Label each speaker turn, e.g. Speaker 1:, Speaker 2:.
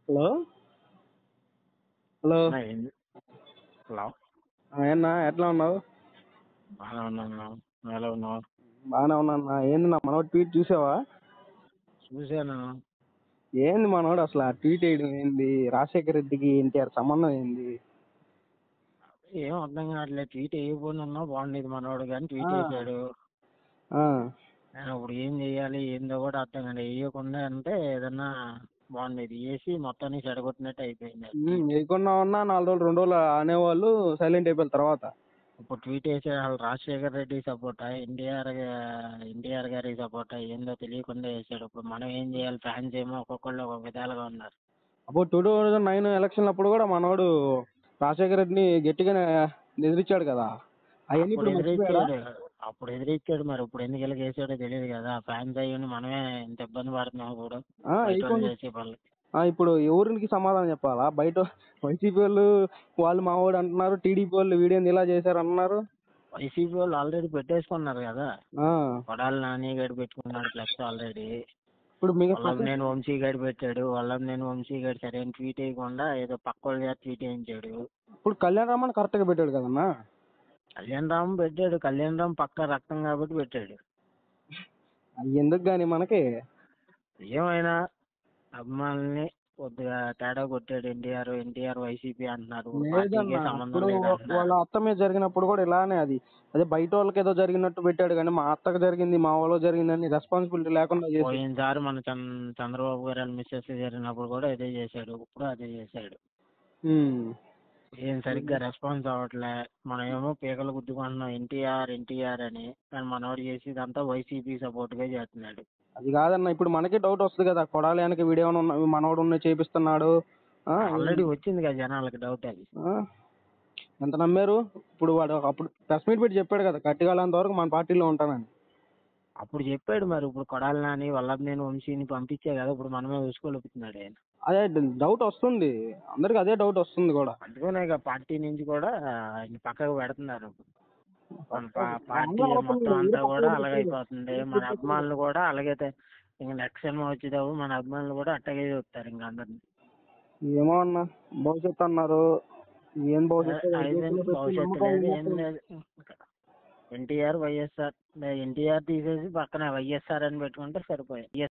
Speaker 1: Hello hello
Speaker 2: అన్నా ఏంది hello
Speaker 1: ఆ, ఏన్నా ఎట్లా ఉన్నావు
Speaker 2: బాగానే ఉన్నాను నువ్వు ఎలా ఉన్నావు
Speaker 1: బాగానే ఉన్నా ఏంది నా మనోడు ట్వీట్ చూసావా
Speaker 2: చూశాను
Speaker 1: ఏంది మనోడు అసలు ఆ ట్వీట్ వేయడం ఏంది రాజశేఖర రెడ్డికి ఎన్టీఆర్ సంబంధం ఏంది
Speaker 2: ఏం అర్థం కావట్లేదు ట్వీట్ వేయకపోయినా బాగుండేది మనోడు కానీ ట్వీట్
Speaker 1: ఆ.
Speaker 2: వేసాడు
Speaker 1: ఆ,
Speaker 2: నేను ఇప్పుడు ఏం చేయాలి ఏందో కూడా అర్థం కాదు వేయకుండా అంటే ఏదన్నా బాగుండేది వేసి మొత్తాన్ని చెడగొట్టినట్టు అయిపోయింది అది.
Speaker 1: ఉమ్, వేయకుండా ఉన్నా నాలుగు రోజులు రెండు రోజులు అనేవాళ్ళు సైలెంట్ అయిపోయిన తర్వాత
Speaker 2: ఇప్పుడు ట్వీట్ వేసాడు వాళ్ళు రాజశేఖర రెడ్డి సపోర్టా ఎన్టీఆర్ ఎన్టీఆర్ గారి సపోర్టా ఏందో తెలియకుండా వేసాడు ఇప్పుడు మనం ఏం చేయాలి ఫ్యాన్స్ ఏమో ఒక్కొక్కళ్ళు ఒక్కొక్క విధాలుగా ఉన్నారు
Speaker 1: అప్పుడు టూ థౌజండ్ నైన్ ఎలక్షన్ అప్పుడు కూడా మనోడు రాజశేఖర రెడ్డిని గట్టిగానే ఎదిరించాడు కదా అవన్నీ
Speaker 2: అప్పుడు
Speaker 1: ఇప్పుడు మర్చిపోయాడా?
Speaker 2: ఎదిరించాడు అప్పుడు ఎదిరించాడు మరి ఇప్పుడు ఎందుకు ఇలా వేసాడో తెలియదు కదా ఫ్యాన్స్ అయ్యి మనమే ఇంత ఇబ్బంది పడుతున్నాం ఇప్పుడు
Speaker 1: ఆ,
Speaker 2: బయట వాళ్ళు
Speaker 1: వేయకుండా-
Speaker 2: చేసే పనులు
Speaker 1: ఆ, ఇప్పుడు ఎవరికి సమాధానం చెప్పాలా బయట వైసీపీ వాళ్ళు వాళ్ళు మావాడు అంటున్నారు టీడీపీ వాళ్ళు వీడియోని ఇలా చేశారు అంటున్నారు
Speaker 2: వైసీపీ వాళ్ళు ఆల్రెడీ పెట్టేసుకున్నారు కదా
Speaker 1: ఆ,
Speaker 2: కొడాలి నాని గడి పెట్టుకున్నాడు ఫ్లెక్స్ ఆల్రెడీ
Speaker 1: ఇప్పుడు మీకు
Speaker 2: వాళ్ళం నేను వంశీ గడి పెట్టాడు వాళ్ళం నేను వంశీ గడి సరైన ట్వీట్ వేయకుండా ఏదో పక్క వాళ్ళ చేత ట్వీట్ వేయించాడు
Speaker 1: ఇప్పుడు కళ్యాణ్ రామన్ కరెక్ట్ గా పెట్టాడు కదన్నా
Speaker 2: కళ్యాణ్ రామ్ పెట్టాడు కళ్యాణ్ రామ్ పక్క రక్తం కాబట్టి పెట్టాడు
Speaker 1: అది ఎందుకు గాని మనకి
Speaker 2: ఏమైనా అభిమానుల్ని కొద్దిగా తేడా కొట్టాడు ఎన్టీఆర్ ఎన్టీఆర్ వైసీపీ అంటున్నారు పార్టీకి
Speaker 1: లేదన్నా
Speaker 2: సంబంధం
Speaker 1: ఇప్పుడు
Speaker 2: లేదంటున్నారు
Speaker 1: వాళ్ళ అత్త మీద జరిగినప్పుడు కూడా ఇలానే అది అదే బయట వాళ్ళకి ఏదో జరిగినట్టు పెట్టాడు కానీ మా అత్తకు జరిగింది మా వాళ్ళకి జరిగిందని రెస్పాన్సిబిలిటీ లేకుండా చేసి
Speaker 2: పోయినసారి మన చంద్ర చంద్రబాబు గారు వాళ్ళ మిస్సెస్ జరిగినప్పుడు కూడా ఇదే చేశాడు ఇప్పుడు అదే చేశాడు
Speaker 1: ఉమ్.
Speaker 2: ఏం సరిగ్గా రెస్పాన్స్ అవ్వట్లే మనం ఏమో పీకలు గుద్దుకుంటున్నాం ఎన్టీఆర్ ఎన్టీఆర్ అని కానీ మనోడు చేసేదంతా వైసీపీ సపోర్ట్ గా చేస్తున్నాడు
Speaker 1: అది కాదన్న ఇప్పుడు మనకే డౌట్ వస్తుంది కదా కొడాలి వెనక వీడియో ఉన్న మనోడు ఉన్న చేపిస్తున్నాడు ఆ,
Speaker 2: ఆల్రెడీ వచ్చింది కదా జనాలకి డౌట్ అది
Speaker 1: ఆ? ఎంత నమ్మారు ఇప్పుడు వాడు అప్పుడు ప్రెస్ మీట్ పెట్టి చెప్పాడు కదా కట్టిగాలంత వరకు మన పార్టీలో ఉంటానని
Speaker 2: అప్పుడు చెప్పాడు మరి ఇప్పుడు కొడాలి నాని వల్లభనేని వంశీని పంపించే కదా ఇప్పుడు మనమే చూసుకోలేపుతున్నాడు ఆయన
Speaker 1: అదే డౌట్ వస్తుంది అందరికి అదే డౌట్ వస్తుంది కూడా
Speaker 2: అందుకనే ఇక పార్టీ నుంచి కూడా ఆయన పక్కకు పెడుతున్నారు మన పా- పార్టీ
Speaker 1: అందరూ
Speaker 2: మొత్తం
Speaker 1: అవుతుంది.
Speaker 2: అంతా
Speaker 1: అందరూ
Speaker 2: కూడా
Speaker 1: పక్కకు
Speaker 2: అలాగే అయిపోతుంది మన అభిమానులు కూడా అలాగే తే- ఇంక నెక్స్ట్ సినిమా వచ్చేటప్పుడు మన అభిమానులు కూడా అట్టగే చూస్తారు ఇంక అందరిని
Speaker 1: ఏమో అన్న భవిష్యత్తు అన్నారు ఏం భవిష్యత్తు
Speaker 2: అయితే భవిష్యత్తు లేదు ఏం లేదు ఎన్టీఆర్ వైఎస్ఆర్ ఎన్టీఆర్ తీసేసి పక్కన వైఎస్ఆర్ అని పెట్టుకుంటే సరిపోయాయి